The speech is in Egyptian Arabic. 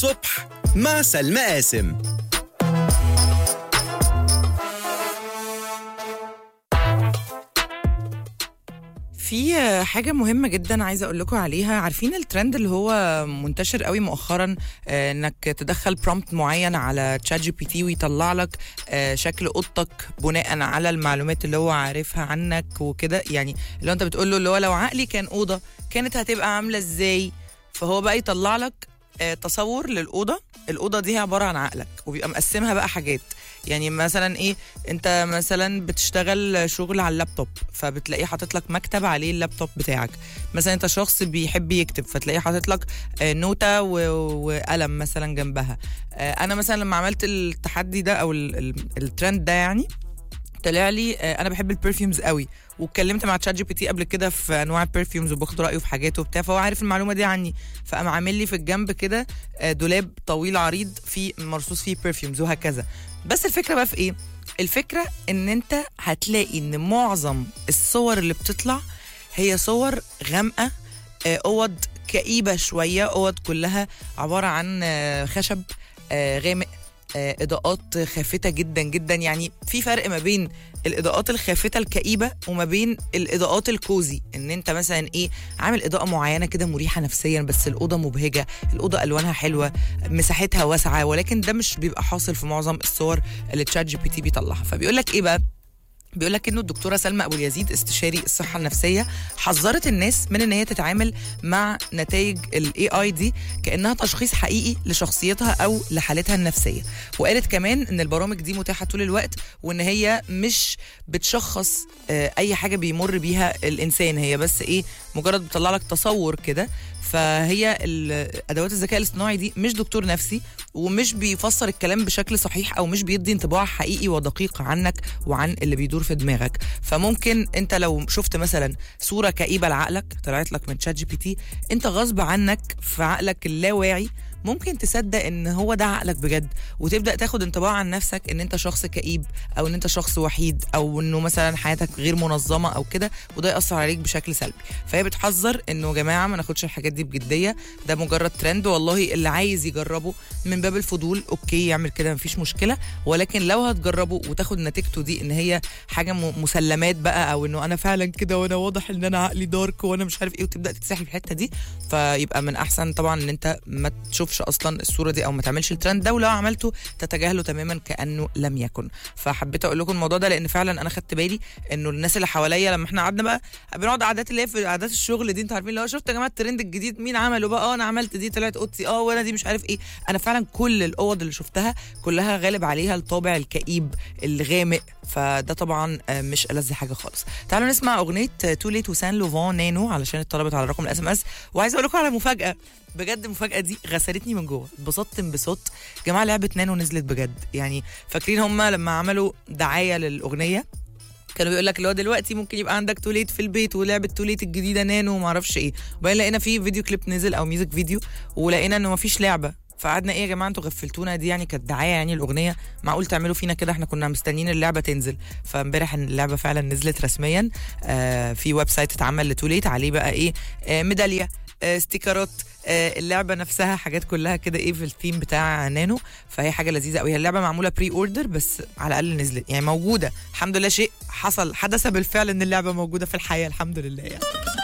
الصبح مع سلمى قاسم في حاجة مهمة جدا عايزة أقول لكم عليها عارفين الترند اللي هو منتشر قوي مؤخرا آه، إنك تدخل برومبت معين على تشات جي بي تي ويطلع لك آه، شكل أوضتك بناء على المعلومات اللي هو عارفها عنك وكده يعني اللي هو أنت بتقول له اللي هو لو عقلي كان أوضة كانت هتبقى عاملة إزاي فهو بقى يطلع لك آه، تصور للأوضة الأوضة دي عبارة عن عقلك وبيبقى مقسمها بقى حاجات يعني مثلا ايه انت مثلا بتشتغل شغل على اللابتوب فبتلاقيه حاطط لك مكتب عليه اللابتوب بتاعك مثلا انت شخص بيحب يكتب فتلاقيه حاطط لك آه، نوتة و- وقلم مثلا جنبها آه، انا مثلا لما عملت التحدي ده او ال- ال- الترند ده يعني طلع لي آه، انا بحب البرفيومز قوي واتكلمت مع تشات جي بي تي قبل كده في انواع البرفيومز وباخد رايه في حاجاته وبتاع فهو عارف المعلومه دي عني فقام عامل لي في الجنب كده آه، دولاب طويل عريض فيه مرصوص فيه برفيومز وهكذا بس الفكره بقى في ايه الفكره ان انت هتلاقي ان معظم الصور اللي بتطلع هي صور غامقه آه، اوض كئيبه شويه اوض كلها عباره عن آه، خشب آه، غامق آه، اضاءات خافته جدا جدا يعني في فرق ما بين الاضاءات الخافته الكئيبه وما بين الاضاءات الكوزي ان انت مثلا ايه عامل اضاءه معينه كده مريحه نفسيا بس الاوضه مبهجه الاوضه الوانها حلوه مساحتها واسعه ولكن ده مش بيبقى حاصل في معظم الصور اللي تشات جي بي تي بيطلعها فبيقول لك ايه بقى بيقول لك انه الدكتوره سلمى ابو اليزيد استشاري الصحه النفسيه حذرت الناس من ان هي تتعامل مع نتائج الاي اي دي كانها تشخيص حقيقي لشخصيتها او لحالتها النفسيه وقالت كمان ان البرامج دي متاحه طول الوقت وان هي مش بتشخص آه، اي حاجه بيمر بيها الانسان هي بس ايه مجرد بتطلع لك تصور كده فهي ال- ادوات الذكاء الاصطناعي دي مش دكتور نفسي ومش بيفسر الكلام بشكل صحيح او مش بيدي انطباع حقيقي ودقيق عنك وعن اللي بيدور في دماغك فممكن انت لو شفت مثلا صوره كئيبه لعقلك طلعت لك من تشات جي بي تي انت غصب عنك في عقلك اللاواعي ممكن تصدق ان هو ده عقلك بجد وتبدا تاخد انطباع عن نفسك ان انت شخص كئيب او ان انت شخص وحيد او انه مثلا حياتك غير منظمه او كده وده ياثر عليك بشكل سلبي فهي بتحذر انه يا جماعه ما ناخدش الحاجات دي بجديه ده مجرد ترند والله اللي عايز يجربه من باب الفضول اوكي يعمل كده مفيش مشكله ولكن لو هتجربه وتاخد نتيجته دي ان هي حاجه م- مسلمات بقى او انه انا فعلا كده وانا واضح ان انا عقلي دارك وانا مش عارف ايه وتبدا تتسحل في الحته دي فيبقى من احسن طبعا ان انت ما تشوفش اصلا الصوره دي او ما تعملش الترند ده ولو عملته تتجاهله تماما كانه لم يكن فحبيت اقول لكم الموضوع ده لان فعلا انا خدت بالي انه الناس اللي حواليا لما احنا قعدنا بقى بنقعد قعدات اللي هي في قعدات الشغل دي انتوا عارفين اللي هو شفت يا جماعه الترند الجديد مين عمله بقى اه انا عملت دي طلعت اوضتي اه وانا دي مش عارف ايه انا فعلا كل الاوض اللي شفتها كلها غالب عليها الطابع الكئيب الغامق فده طبعا آه، مش ألذ حاجه خالص تعالوا نسمع اغنيه تو ليت وسان لوفان نانو علشان اتطلبت على رقم الاس ام اس وعايزه اقول لكم على مفاجاه بجد المفاجاه دي غسلتني من جوه اتبسطت انبساط جماعه لعبه نانو نزلت بجد يعني فاكرين هم لما عملوا دعايه للاغنيه كانوا بيقول لك اللي هو دلوقتي ممكن يبقى عندك توليت في البيت ولعبه توليت الجديده نانو وما اعرفش ايه وبعدين لقينا في فيديو كليب نزل او ميوزك فيديو ولقينا انه ما فيش لعبه فقعدنا ايه يا جماعه انتوا غفلتونا دي يعني كانت دعايه يعني الاغنيه معقول تعملوا فينا كده احنا كنا مستنيين اللعبه تنزل فامبارح ان اللعبه فعلا نزلت رسميا آه في ويب سايت اتعمل لتوليت عليه بقى ايه آه ميداليه آه ستيكرات آه اللعبه نفسها حاجات كلها كده ايه في الثيم بتاع نانو فهي حاجه لذيذه قوي هي اللعبه معموله بري اوردر بس على الاقل نزلت يعني موجوده الحمد لله شيء حصل حدث بالفعل ان اللعبه موجوده في الحياه الحمد لله يعني